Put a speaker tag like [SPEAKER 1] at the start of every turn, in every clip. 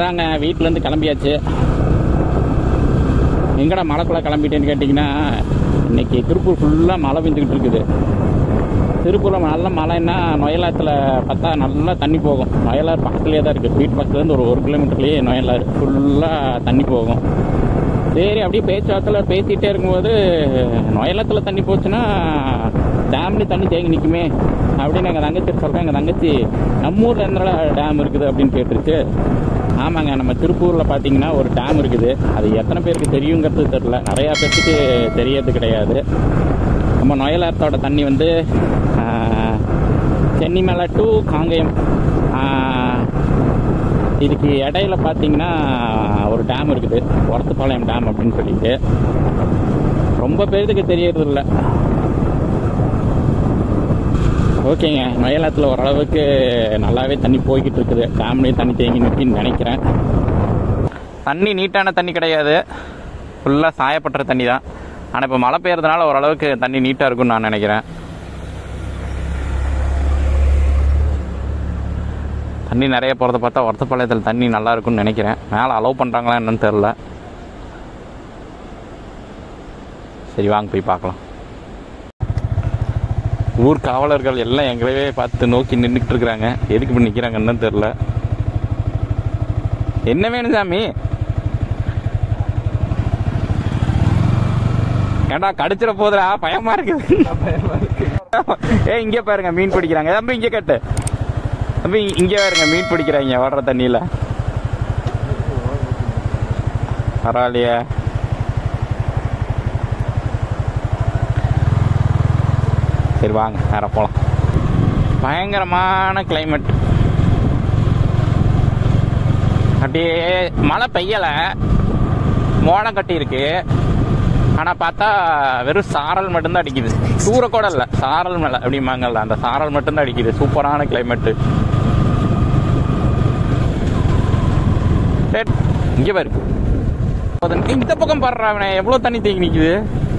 [SPEAKER 1] வாங்க வீட்டிலேருந்து கிளம்பியாச்சு எங்கடா மலைக்குள்ள கிளம்பிட்டேன்னு கேட்டிங்கன்னா இன்னைக்கு திருப்பூர் ஃபுல்லாக மழை பெஞ்சுக்கிட்டு இருக்குது திருப்பூரில் நல்ல மழைன்னா நொயலாத்தில் பார்த்தா நல்லா தண்ணி போகும் நொயலார் பக்கத்துலேயே தான் இருக்குது வீட்டு பக்கத்துலேருந்து ஒரு ஒரு கிலோமீட்டர்லேயே நொயலார் ஃபுல்லாக தண்ணி போகும் சரி அப்படியே பேச்சுவார்த்தையில் பேசிகிட்டே இருக்கும்போது நொயலத்தில் தண்ணி போச்சுன்னா டேம்லேயும் தண்ணி தேங்கி நிற்குமே அப்படின்னு எங்கள் தங்கச்சி சொல்கிறேன் எங்கள் தங்கச்சி நம்ம ஊரில் எந்த டேம் இருக்குது அப்படின்னு கேட்டுருச்சு ஆமாங்க நம்ம திருப்பூரில் பார்த்தீங்கன்னா ஒரு டேம் இருக்குது அது எத்தனை பேருக்கு தெரியுங்கிறது தெரில நிறையா பேர்த்துக்கு தெரியறது கிடையாது நம்ம நொயலாத்தோட தண்ணி வந்து ஆஹ், சென்னி மேலே டு காங்கேயம் ஆஹ், இதுக்கு இடையில பார்த்தீங்கன்னா ஒரு டேம் இருக்குது ஒரத்துப்பாளையம் டேம் அப்படின்னு சொல்லிட்டு ரொம்ப பேருக்கு தெரியறது இல்லை ஓகேங்க மயிலாத்தில் ஓரளவுக்கு நல்லாவே தண்ணி போய்கிட்டு இருக்குது டேம்லேயும் தண்ணி தேங்கி நிற்கின்னு நினைக்கிறேன் தண்ணி நீட்டான தண்ணி கிடையாது ஃபுல்லாக சாயப்பட்ட தண்ணி தான் ஆனால் இப்போ மழை பெய்யறதுனால ஓரளவுக்கு தண்ணி நீட்டாக இருக்கும்னு நான் நினைக்கிறேன் தண்ணி நிறைய போகிறத பார்த்தா ஒரத்தப்பாளையத்தில் தண்ணி நல்லா இருக்கும்னு நினைக்கிறேன் மேலே அலோவ் பண்ணுறாங்களா என்னன்னு தெரில சரி வாங்க போய் பார்க்கலாம் ஊர் காவலர்கள் எல்லாம் எங்களவே பார்த்து நோக்கி நின்றுக்கிட்டு இருக்கிறாங்க எதுக்கு இப்படி நிற்கிறாங்கன்னு தெரில என்ன வேணும் சாமி ஏண்டா கடிச்சிட போதுடா பயமா இருக்குது ஏ இங்க பாருங்க மீன் பிடிக்கிறாங்க தம்பி இங்க கட்டு தம்பி இங்க பாருங்க மீன் பிடிக்கிறாங்க ஓடுற தண்ணியில பரவாயில்லையே சரி வாங்க வேற போலாம் பயங்கரமான கிளைமேட் அப்படியே மழை பெய்யலை மோடம் கட்டி இருக்கு ஆனால் பார்த்தா வெறும் சாரல் மட்டும்தான் அடிக்குது தூர கூட இல்லை சாரல் மேலே அப்படிம்பாங்கல்ல அந்த சாரல் மட்டும்தான் அடிக்குது சூப்பரான கிளைமேட்டு இங்கே பாரு அது இந்த பக்கம் பாடுறாவனே எவ்வளோ தண்ணி தேங்கி நிற்குது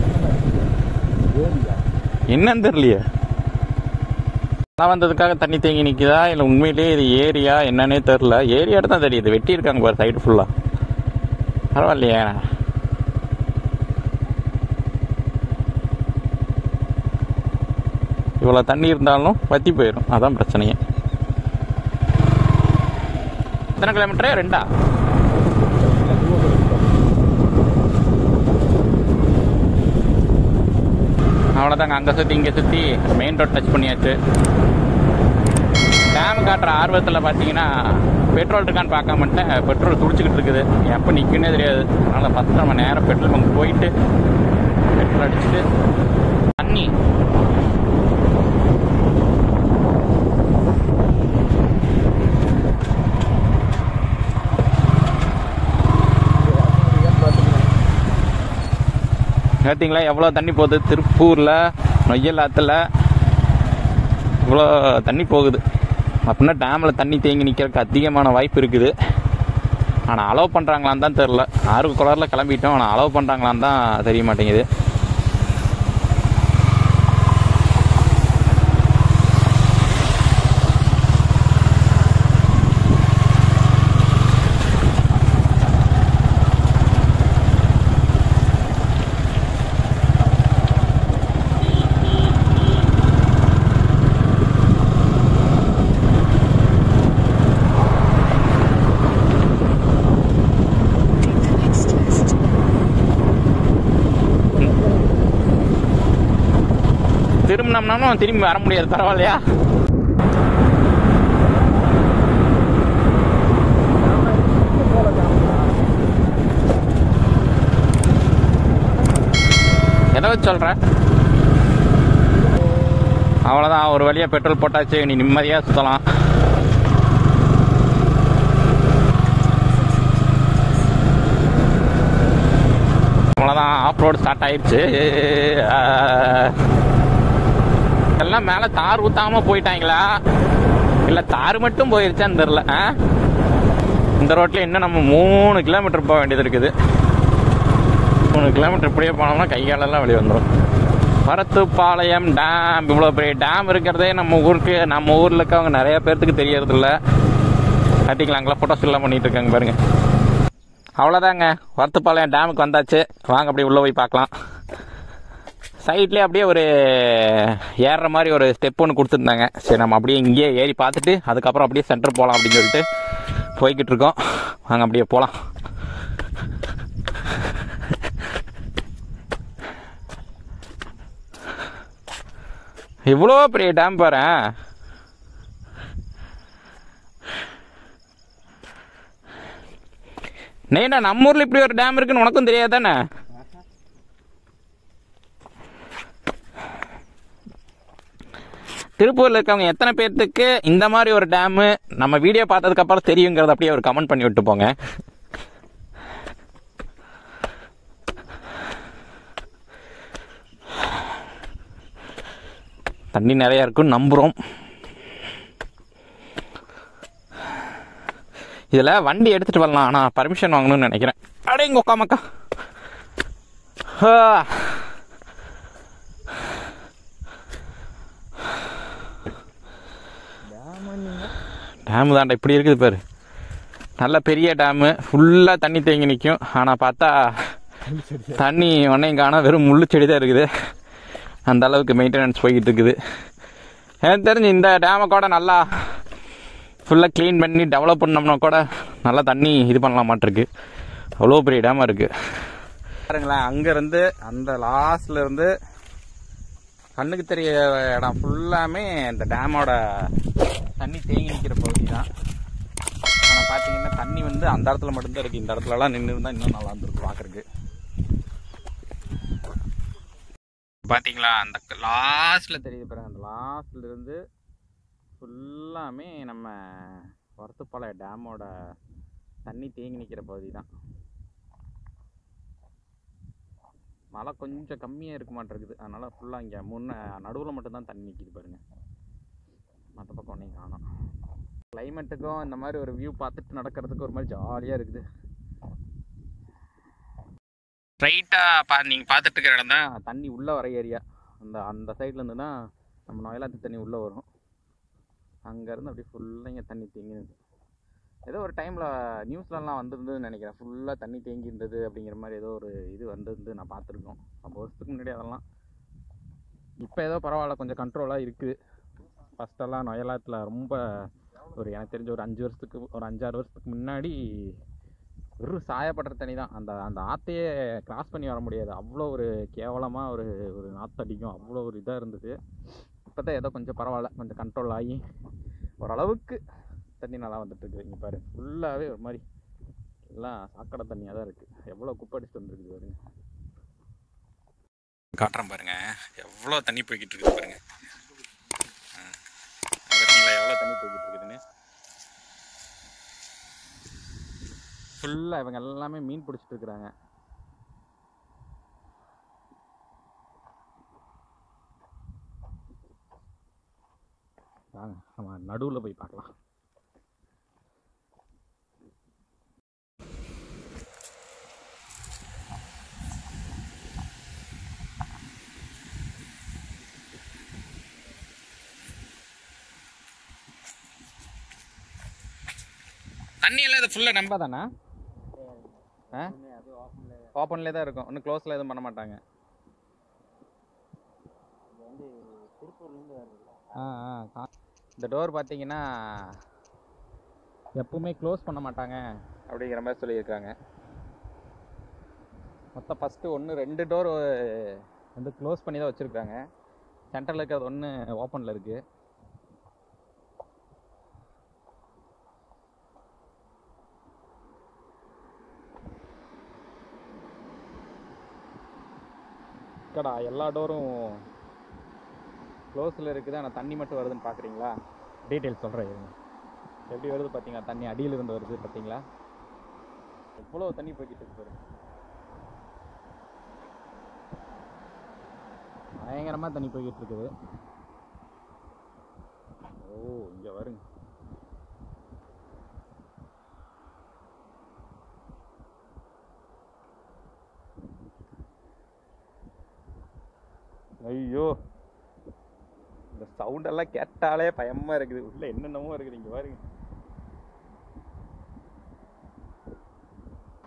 [SPEAKER 1] என்னன்னு தெரியலையே மழை வந்ததுக்காக தண்ணி தேங்கி நிற்குதா இல்லை உண்மையிலேயே இது ஏரியா என்னன்னே தெரில ஏரியாட்டு தான் தெரியுது வெட்டி இருக்காங்க பாரு சைடு ஃபுல்லாக பரவாயில்லையே இவ்வளோ தண்ணி இருந்தாலும் வத்தி போயிடும் அதான் பிரச்சனையே எத்தனை கிலோமீட்டரு ரெண்டா அவ்வளோதாங்க அங்கே சுற்றி இங்கே சுற்றி மெயின் ரோட் டச் பண்ணியாச்சு டேம் காட்டுற ஆர்வத்தில் பார்த்தீங்கன்னா பெட்ரோல் இருக்கான்னு பார்க்க மாட்டேன் பெட்ரோல் துடிச்சிக்கிட்டு இருக்குது எப்போ நிற்குன்னே தெரியாது அதனால் ஃபஸ்ட்டு நம்ம நேராக பெட்ரோல் பங்க் போயிட்டு பெட்ரோல் அடிச்சுட்டு தண்ணி பார்த்தீங்களா எவ்வளோ தண்ணி போகுது திருப்பூரில் நொய்யல் ஆற்றுல இவ்வளோ தண்ணி போகுது அப்படின்னா டேமில் தண்ணி தேங்கி நிற்கிறதுக்கு அதிகமான வாய்ப்பு இருக்குது ஆனால் அலோவ் பண்ணுறாங்களான்னு தான் தெரில ஆறு குளரில் கிளம்பிட்டோம் ஆனால் அலோவ் பண்ணுறாங்களான்னு தான் தெரிய மாட்டேங்குது திரும்பினோம்னாலும் திரும்பி வர முடியாது பரவாயில்லையா எதை வச்சு சொல்ற அவ்வளோதான் ஒரு வழியாக பெட்ரோல் போட்டாச்சு நீ நிம்மதியாக சுற்றலாம் அவ்வளோதான் ஆஃப் ரோடு ஸ்டார்ட் ஆயிடுச்சு எல்லாம் மேலே தார் ஊத்தாம போயிட்டாங்களா இல்லை தார் மட்டும் போயிருச்சான்னு தெரில ஆ இந்த ரோட்ல இன்னும் நம்ம மூணு கிலோமீட்டர் போக வேண்டியது இருக்குது மூணு கிலோமீட்டர் இப்படியே போனோம்னா கை காலெல்லாம் வெளியே வந்துடும் பரத்துப்பாளையம் டேம் இவ்வளோ பெரிய டேம் இருக்கிறதே நம்ம ஊருக்கு நம்ம ஊரில் இருக்கவங்க நிறைய பேர்த்துக்கு தெரியறது இல்ல பார்த்தீங்களா அங்கெல்லாம் ஃபோட்டோஸ் எல்லாம் பண்ணிட்டு இருக்காங்க பாருங்க அவ்வளோதாங்க வரத்துப்பாளையம் டேமுக்கு வந்தாச்சு வாங்க அப்படியே உள்ளே போய் பார்க்கலாம் சைட்லேயே அப்படியே ஒரு ஏறுற மாதிரி ஒரு ஸ்டெப் ஒன்று கொடுத்துருந்தாங்க சரி நம்ம அப்படியே இங்கேயே ஏறி பார்த்துட்டு அதுக்கப்புறம் அப்படியே சென்டர் போகலாம் அப்படின்னு சொல்லிட்டு போய்கிட்டு இருக்கோம் வாங்க அப்படியே போகலாம் இவ்வளோ பெரிய டேம் பாரு நெய்னா நம்ம ஊர்ல இப்படி ஒரு டேம் இருக்குன்னு உனக்கும் தெரியாது தானே திருப்பூர்ல இருக்கவங்க எத்தனை பேர்த்துக்கு இந்த மாதிரி ஒரு டேமு நம்ம வீடியோ பார்த்ததுக்கு அப்புறம் தெரியுங்கிறத அப்படியே ஒரு கமெண்ட் பண்ணி விட்டு போங்க தண்ணி நிறைய இருக்குன்னு நம்புறோம் இதுல வண்டி எடுத்துட்டு வரலாம் ஆனா பர்மிஷன் வாங்கணும்னு நினைக்கிறேன் அடே இங்க உட்காமக்கா டேம் தாண்டா இப்படி இருக்குது பாரு நல்ல பெரிய டேமு ஃபுல்லாக தண்ணி தேங்கி நிற்கும் ஆனால் பார்த்தா தண்ணி ஒன்றையும் காணோம் வெறும் முள்ளு செடி தான் இருக்குது அந்த அளவுக்கு மெயின்டெனன்ஸ் போய்கிட்டு இருக்குது எனக்கு தெரிஞ்சு இந்த டேமை கூட நல்லா ஃபுல்லாக க்ளீன் பண்ணி டெவலப் பண்ணோம்னா கூட நல்லா தண்ணி இது பண்ணலாமாட்டிருக்கு அவ்வளோ பெரிய டேமாக இருக்குது பாருங்களேன் அங்கேருந்து அந்த லாஸ்ட்ல இருந்து கண்ணுக்கு தெரிய இடம் ஃபுல்லாமே இந்த டேமோட தண்ணி தேங்கி நிற்கிற பகுதி தான் ஆனால் பார்த்தீங்கன்னா தண்ணி வந்து அந்த இடத்துல மட்டும்தான் இருக்குது இந்த இடத்துலலாம் நின்று இருந்தால் இன்னும் நல்லா இருந்திருக்கு பார்க்குறக்கு பார்த்தீங்களா அந்த லாஸ்ட்டில் தெரியுது பாருங்க அந்த லாஸ்ட்ல இருந்து ஃபுல்லாமே நம்ம ஒரத்துப்பாளைய டேமோட தண்ணி தேங்கி நிற்கிற பகுதி தான் மழை கொஞ்சம் கம்மியாக இருக்க மாட்டிருக்குது அதனால் ஃபுல்லாக இங்கே முன்ன நடுவில் மட்டும்தான் தண்ணி நிற்கிது பாருங்க மற்ற பக்கம் ஒன்றையும் காணோம் கிளைமேட்டுக்கும் இந்த மாதிரி ஒரு வியூ பார்த்துட்டு நடக்கிறதுக்கு ஒரு மாதிரி ஜாலியாக இருக்குது ஸ்ட்ரைட்டாக பா நீங்கள் பார்த்துட்டு இருக்கிற இடம் தான் தண்ணி உள்ளே வர ஏரியா அந்த அந்த சைட்லேருந்து தான் நம்ம நொயலாத்து தண்ணி உள்ளே வரும் அங்கேருந்து அப்படியே ஃபுல்லாக இங்கே தண்ணி தேங்கினது ஏதோ ஒரு டைமில் நியூஸ்லலாம் வந்திருந்ததுன்னு நினைக்கிறேன் ஃபுல்லாக தண்ணி தேங்கி இருந்தது அப்படிங்கிற மாதிரி ஏதோ ஒரு இது வந்திருந்து நான் பார்த்துருக்கோம் ரொம்ப வருஷத்துக்கு முன்னாடி அதெல்லாம் இப்போ ஏதோ பரவாயில்ல கொஞ்சம் கண்ட்ரோலாக இருக்குது ஃபஸ்ட்டெல்லாம் நொயலாத்தில் ரொம்ப ஒரு எனக்கு தெரிஞ்ச ஒரு அஞ்சு வருஷத்துக்கு ஒரு அஞ்சாறு வருஷத்துக்கு முன்னாடி வெறும் சாயப்படுற தண்ணி தான் அந்த அந்த ஆற்றையே கிராஸ் பண்ணி வர முடியாது அவ்வளோ ஒரு கேவலமாக ஒரு ஒரு நாத்தடிக்கும் அவ்வளோ ஒரு இதாக இருந்தது இப்போ தான் ஏதோ கொஞ்சம் பரவாயில்ல கொஞ்சம் கண்ட்ரோல் ஆகி ஓரளவுக்கு தண்ணி நல்லா வந்துட்டு இருக்குது இங்கே பாரு ஃபுல்லாகவே ஒரு மாதிரி எல்லாம் சாக்கடை தண்ணியாக தான் இருக்குது எவ்வளோ குப்பை அடிச்சுட்டு வந்துருக்குது பாருங்க காட்டுறேன் பாருங்க எவ்வளோ தண்ணி போய்கிட்டு இருக்குது பாருங்க பார்த்தீங்களா எவ்வளோ தண்ணி போய்கிட்டு இருக்குதுன்னு ஃபுல்லாக இவங்க எல்லாமே மீன் பிடிச்சிட்டு இருக்கிறாங்க வாங்க நம்ம நடுவில் போய் பார்க்கலாம் தண்ணி எல்லாம் இது ஃபுல்லாக நம்ப தானே ஆ ஓப்பன்லேயே தான் இருக்கும் ஒன்றும் க்ளோஸில் எதுவும் பண்ண மாட்டாங்க ஆ ஆ கா- இந்த டோர் பார்த்தீங்கன்னா எப்பவுமே க்ளோஸ் பண்ண மாட்டாங்க அப்படிங்கிற மாதிரி சொல்லியிருக்காங்க மொத்தம் ஃபஸ்ட்டு ஒன்று ரெண்டு டோர் வந்து க்ளோஸ் பண்ணி தான் வச்சுருக்காங்க சென்டரில் இருக்கிறது ஒன்று ஓப்பனில் இருக்குது கடா எல்லா டோரும் க்ளோஸில் இருக்குது ஆனால் தண்ணி மட்டும் வருதுன்னு பார்க்குறீங்களா டீட்டெயில் சொல்கிறேன் இருங்க எப்படி வருது பார்த்தீங்களா தண்ணி அடியில் இருந்து வருது பார்த்தீங்களா எவ்வளோ தண்ணி போய்கிட்டு இருக்கு பாருங்க பயங்கரமாக தண்ணி போய்கிட்டு இருக்குது ஓ இங்கே வருங்க ஐயோ இந்த சவுண்டெல்லாம் கேட்டாலே பயமா இருக்குது உள்ள என்னென்னமோ இருக்குது இங்க பாருங்க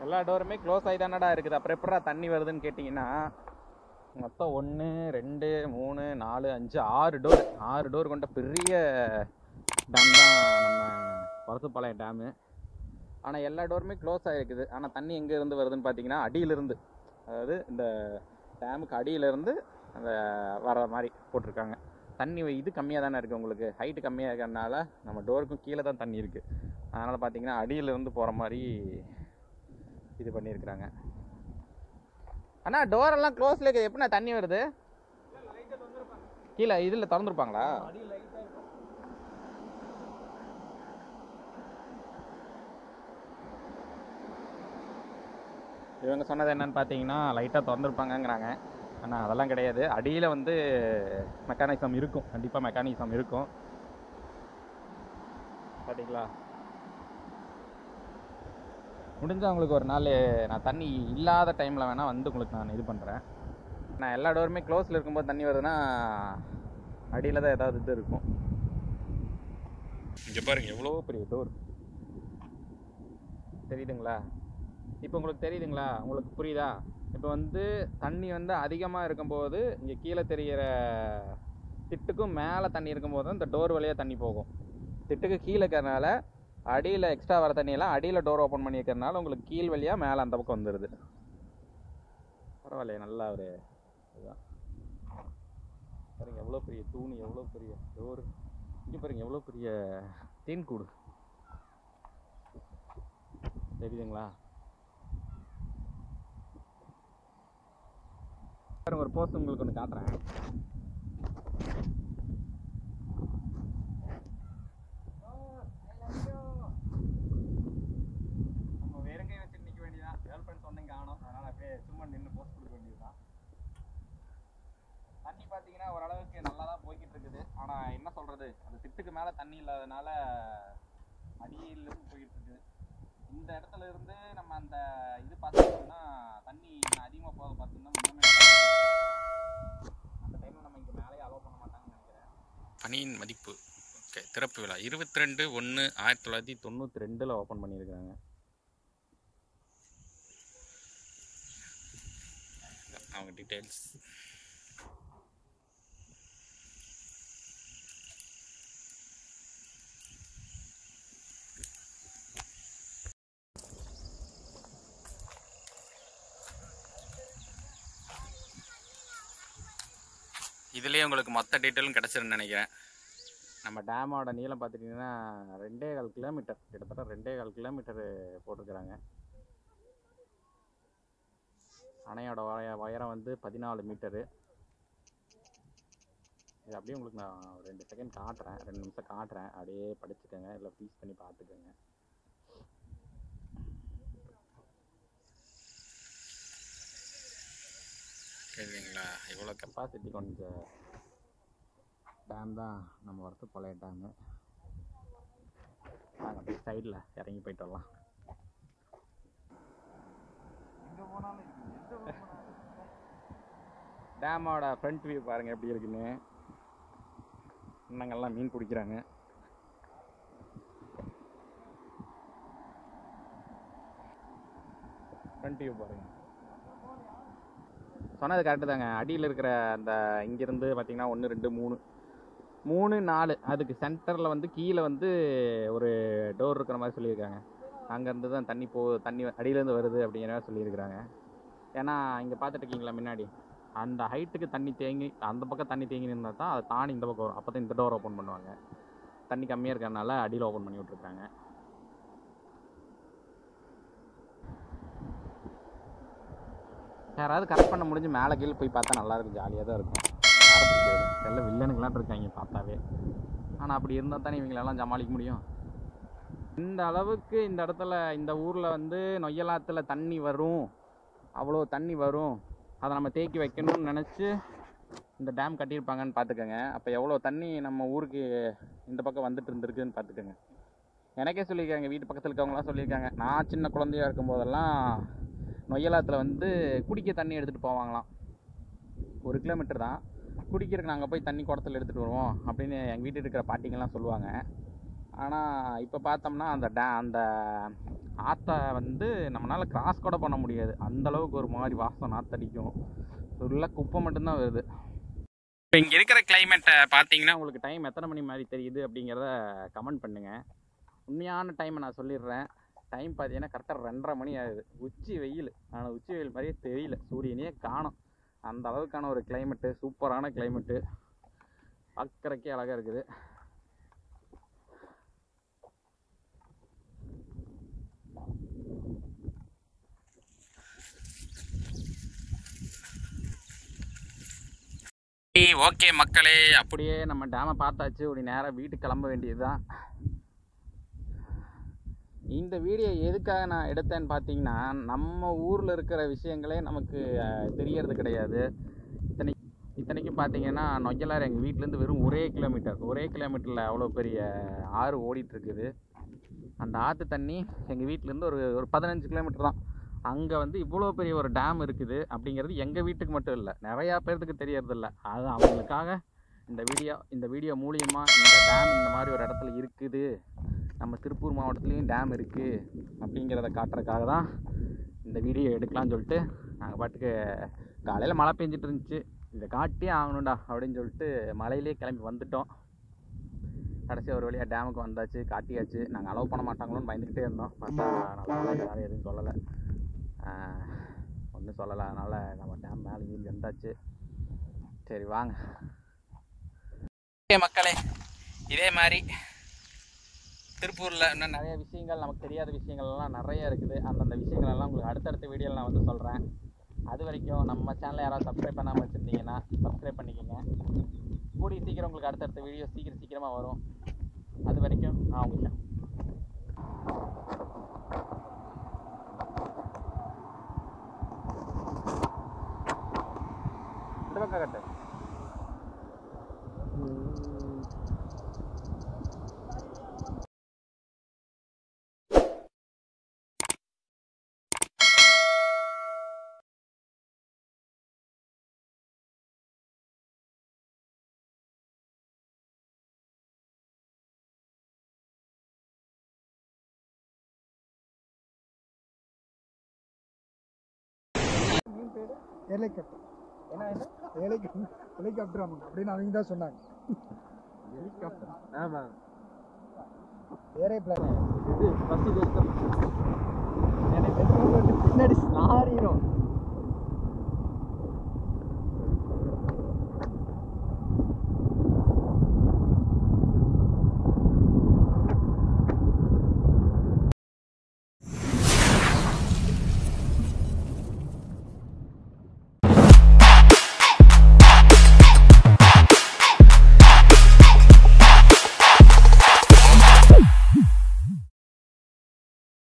[SPEAKER 1] எல்லா டோருமே க்ளோஸ் ஆகி தானடா இருக்குது அப்புறம் எப்படா தண்ணி வருதுன்னு கேட்டிங்கன்னா மொத்தம் ஒன்று ரெண்டு மூணு நாலு அஞ்சு ஆறு டோர் ஆறு டோர் கொண்ட பெரிய டேம் தான் நம்ம வரத்துப்பாளையம் டேமு ஆனால் எல்லா டோருமே க்ளோஸ் ஆகிருக்குது ஆனால் தண்ணி எங்கே இருந்து வருதுன்னு பார்த்தீங்கன்னா அடியிலிருந்து அதாவது இந்த டேமுக்கு அடியிலிருந்து அந்த வர மாதிரி போட்டிருக்காங்க தண்ணி இது கம்மியாக தானே இருக்குது உங்களுக்கு ஹைட்டு கம்மியாக இருக்கிறதுனால நம்ம டோருக்கும் கீழே தான் தண்ணி இருக்குது அதனால் பார்த்தீங்கன்னா அடியிலிருந்து போகிற மாதிரி இது பண்ணியிருக்கிறாங்க அண்ணா டோர் எல்லாம் க்ளோஸ்ல இருக்குது எப்படிண்ணா தண்ணி வருது கீழே இதில் திறந்துருப்பாங்களா இவங்க சொன்னது என்னன்னு பார்த்தீங்கன்னா லைட்டாக திறந்துருப்பாங்கங்கிறாங்க ஆனால் அதெல்லாம் கிடையாது அடியில் வந்து மெக்கானிசம் இருக்கும் கண்டிப்பாக மெக்கானிசம் இருக்கும் பார்த்தீங்களா முடிஞ்சா உங்களுக்கு ஒரு நாள் நான் தண்ணி இல்லாத டைமில் வேணால் வந்து உங்களுக்கு நான் இது பண்ணுறேன் நான் எல்லா டோருமே க்ளோஸில் இருக்கும்போது தண்ணி வருதுன்னா அடியில் தான் ஏதாவது இது இருக்கும் இங்கே பாருங்க எவ்வளோ பெரிய டோர் தெரியுதுங்களா இப்போ உங்களுக்கு தெரியுதுங்களா உங்களுக்கு புரியுதா இப்போ வந்து தண்ணி வந்து அதிகமாக இருக்கும்போது இங்கே கீழே தெரிகிற திட்டுக்கும் மேலே தண்ணி இருக்கும்போது தான் இந்த டோர் வழியாக தண்ணி போகும் திட்டுக்கு கீழே இருக்கிறனால அடியில் எக்ஸ்ட்ரா வர தண்ணியெல்லாம் அடியில் டோர் ஓப்பன் பண்ணி வைக்கிறனால உங்களுக்கு கீழ் வழியாக மேலே அந்த பக்கம் வந்துடுது பரவாயில்லையே நல்லா ஒரு இதுதான் பாருங்க எவ்வளோ பெரிய தூண் எவ்வளோ பெரிய டோர் இங்கே பாருங்க எவ்வளோ பெரிய தேன் கூடு தெரியுதுங்களா பாருங்க ஒரு போஸ்ட் உங்களுக்கு ஒன்று காட்டுறேன் நம்ம வெறுங்கை வச்சுட்டு நிற்க வேண்டியதான் கேர்ள் ஃப்ரெண்ட் சொன்னீங்க காணும் அதனால் அப்படியே சும்மா நின்று போஸ்ட் கொடுக்க வேண்டியதுதான் தண்ணி பார்த்தீங்கன்னா ஓரளவுக்கு நல்லா தான் போய்கிட்டு இருக்குது ஆனால் என்ன சொல்கிறது அந்த திட்டுக்கு மேலே தண்ணி இல்லாதனால அடியிலிருந்து போய்கிட்டு இருக்குது இந்த இடத்துல இருந்து நம்ம அந்த இது பார்த்தோம்னா தண்ணி அதிகமாக போக பார்த்தோம்னா முன்னமே அந்த டைமில் நம்ம இங்கே மேலேயே அலோவ் பண்ண மாட்டாங்கன்னு நினைக்கிறேன்
[SPEAKER 2] பணியின் மதிப்பு ஓகே திறப்பு விழா இருபத்தி ரெண்டு ஒன்று ஆயிரத்தி தொள்ளாயிரத்தி
[SPEAKER 1] தொண்ணூற்றி ரெண்டில் ஓப்பன் பண்ணியிருக்கிறாங்க
[SPEAKER 2] அவங்க டீட்டெயில்ஸ் இதுலேயே உங்களுக்கு மொத்த டீட்டெயிலும் கிடச்சிருன்னு நினைக்கிறேன்
[SPEAKER 1] நம்ம டேமோட நீளம் பார்த்துட்டிங்கன்னா ரெண்டே கால் கிலோமீட்டர் கிட்டத்தட்ட ரெண்டே கால் கிலோமீட்டர் போட்டிருக்கிறாங்க அணையோட வய உயரம் வந்து பதினாலு மீட்டரு இது அப்படியே உங்களுக்கு நான் ஒரு ரெண்டு செகண்ட் காட்டுறேன் ரெண்டு நிமிஷம் காட்டுறேன் அப்படியே படிச்சுக்கோங்க இல்லை ஃபீஸ் பண்ணி பார்த்துக்கோங்க
[SPEAKER 2] தெரியுதுங்களா இவ்வளோ கப்
[SPEAKER 1] கெப்பாசிட்டி கொஞ்சம் டேம் தான் நம்ம வரத்து பழைய டேமு நாங்கள் அப்படியே சைடில் இறங்கி போயிட்டு வரலாம் டேமோட ஃப்ரண்ட் வியூ பாருங்கள் எப்படி இருக்குன்னு அண்ணங்கள்லாம் மீன் பிடிக்கிறாங்க ஃப்ரண்ட் வியூ பாருங்கள் சொன்னது கரெக்டு தாங்க அடியில் இருக்கிற அந்த இங்கேருந்து பார்த்தீங்கன்னா ஒன்று ரெண்டு மூணு மூணு நாலு அதுக்கு சென்டரில் வந்து கீழே வந்து ஒரு டோர் இருக்கிற மாதிரி சொல்லியிருக்காங்க அங்கேருந்து தான் தண்ணி போ தண்ணி அடியிலேருந்து வருது அப்படிங்கிற மாதிரி சொல்லியிருக்கிறாங்க ஏன்னா இங்கே பார்த்துட்டு இருக்கீங்களா முன்னாடி அந்த ஹைட்டுக்கு தண்ணி தேங்கி அந்த பக்கம் தண்ணி தேங்கி நின்றா தான் அதை தாண்டி இந்த பக்கம் வரும் அப்போ தான் இந்த டோர் ஓப்பன் பண்ணுவாங்க தண்ணி கம்மியாக இருக்கிறதுனால அடியில் ஓப்பன் பண்ணி விட்ருக்காங்க யாராவது கரெக்ட் பண்ண முடிஞ்சு மேலே கீழே போய் பார்த்தா நல்லா இருக்கும் ஜாலியாக தான் இருக்கும் யாரை பிடிக்கிறது எல்லாம் வில்லனுங்களாம் இருக்காங்க பார்த்தாவே ஆனால் அப்படி இருந்தால் தானே இவங்களெல்லாம் சமாளிக்க முடியும் இந்த அளவுக்கு இந்த இடத்துல இந்த ஊரில் வந்து நொய்யலாத்துல தண்ணி வரும் அவ்வளோ தண்ணி வரும் அதை நம்ம தேக்கி வைக்கணும்னு நினச்சி இந்த டேம் கட்டியிருப்பாங்கன்னு பார்த்துக்கோங்க அப்போ எவ்வளோ தண்ணி நம்ம ஊருக்கு இந்த பக்கம் வந்துட்டு இருந்திருக்குன்னு பார்த்துக்கோங்க எனக்கே சொல்லியிருக்காங்க வீட்டு பக்கத்தில் இருக்கவங்களாம் சொல்லியிருக்காங்க நான் சின்ன குழந்தையா இருக்கும்போதெல்லாம் நொய்யலாத்தில் வந்து குடிக்க தண்ணி எடுத்துகிட்டு போவாங்களாம் ஒரு கிலோமீட்டர் தான் குடிக்கிறதுக்கு நாங்கள் போய் தண்ணி குடத்துல எடுத்துகிட்டு வருவோம் அப்படின்னு எங்கள் வீட்டில் இருக்கிற பாட்டிங்கெல்லாம் சொல்லுவாங்க ஆனால் இப்போ பார்த்தோம்னா அந்த டே அந்த ஆற்றை வந்து நம்மளால் கிராஸ் கூட பண்ண முடியாது அந்த அளவுக்கு ஒரு மாதிரி வாசம் நாத்தடிக்கும் ஃபுல்லாக குப்பை மட்டும்தான் வருது இப்போ இங்கே இருக்கிற கிளைமேட்டை பார்த்தீங்கன்னா உங்களுக்கு டைம் எத்தனை மணி மாதிரி தெரியுது அப்படிங்கிறத கமெண்ட் பண்ணுங்கள் உண்மையான டைமை நான் சொல்லிடுறேன் டைம் பார்த்தீங்கன்னா கரெக்டாக ரெண்டரை மணி ஆகுது உச்சி வெயில் ஆனால் உச்சி வெயில் மாதிரியே தெரியல சூரியனையே காணும் அந்த அளவுக்கான ஒரு கிளைமேட்டு சூப்பரான கிளைமேட்டு பார்க்குறக்கே அழகாக இருக்குது ஓகே மக்களே அப்படியே நம்ம டேமை பார்த்தாச்சு ஒரு நேராக வீட்டுக்கு கிளம்ப வேண்டியதுதான் இந்த வீடியோ எதுக்காக நான் எடுத்தேன்னு பார்த்தீங்கன்னா நம்ம ஊரில் இருக்கிற விஷயங்களே நமக்கு அஹ், தெரியறது கிடையாது இத்தனை இத்தனைக்கும் பார்த்தீங்கன்னா நொய்யலார் எங்கள் வீட்டிலேருந்து வெறும் ஒரே கிலோமீட்டர் ஒரே கிலோமீட்டரில் அவ்வளோ பெரிய ஆறு ஓடிட்டு இருக்குது அந்த ஆற்று தண்ணி எங்கள் வீட்டிலேருந்து ஒரு ஒரு பதினஞ்சு கிலோமீட்டர் தான் அங்கே வந்து இவ்வளோ பெரிய ஒரு டேம் இருக்குது அப்படிங்கிறது எங்கள் வீட்டுக்கு மட்டும் இல்லை நிறையா பேர்த்துக்கு தெரியறதில்ல அது அவங்களுக்காக இந்த வீடியோ இந்த வீடியோ மூலியமாக இந்த டேம் இந்த மாதிரி ஒரு இடத்துல இருக்குது நம்ம திருப்பூர் மாவட்டத்துலேயும் டேம் இருக்குது அப்படிங்கிறத காட்டுறதுக்காக தான் இந்த வீடியோ எடுக்கலாம்னு சொல்லிட்டு நாங்கள் பாட்டுக்கு காலையில் மழை பெஞ்சிட்டு இருந்துச்சு இதை காட்டியே ஆகணும்டா அப்படின்னு சொல்லிட்டு மலையிலே கிளம்பி வந்துட்டோம் கடைசி ஒரு வழியாக டேமுக்கு வந்தாச்சு காட்டியாச்சு நாங்கள் அலோவ் பண்ண மாட்டாங்களோன்னு பயந்துக்கிட்டே இருந்தோம் பார்த்தா நல்லா யாரும் எதுவும் சொல்லலை ஒன்றும் சொல்லலை அதனால் நம்ம டேம் மேலே ஏறி வந்தாச்சு சரி வாங்க ஓகே மக்களே இதே மாதிரி திருப்பூரில் இன்னும் நிறைய விஷயங்கள் நமக்கு தெரியாத விஷயங்கள்லாம் நிறைய இருக்குது அந்தந்த விஷயங்கள் எல்லாம் உங்களுக்கு அடுத்தடுத்த வீடியோவில் நான் வந்து சொல்கிறேன் அது வரைக்கும் நம்ம சேனலை யாராவது சப்ஸ்கிரைப் பண்ணாமல் வச்சுருந்தீங்கன்னா சப்ஸ்கிரைப் பண்ணிக்கோங்க கூடிய சீக்கிரம் உங்களுக்கு அடுத்தடுத்த வீடியோ சீக்கிரம் சீக்கிரமாக வரும் அது வரைக்கும் நான் உங்களுக்கு இந்த பக்கம் கட்டு
[SPEAKER 3] ஹெலிகாப்டர்
[SPEAKER 1] என்ன என்ன
[SPEAKER 3] ஹெலிகாப்டர் ஹெலிகாப்டர் ஆமாங்க அப்படின்னு அவங்க தான் சொன்னாங்க
[SPEAKER 1] ஹெலிகாப்டர் ஆமாம்
[SPEAKER 3] ஏரோப்ளேன்
[SPEAKER 1] இது ஃபஸ்ட்டு பின்னாடி நாரிடும்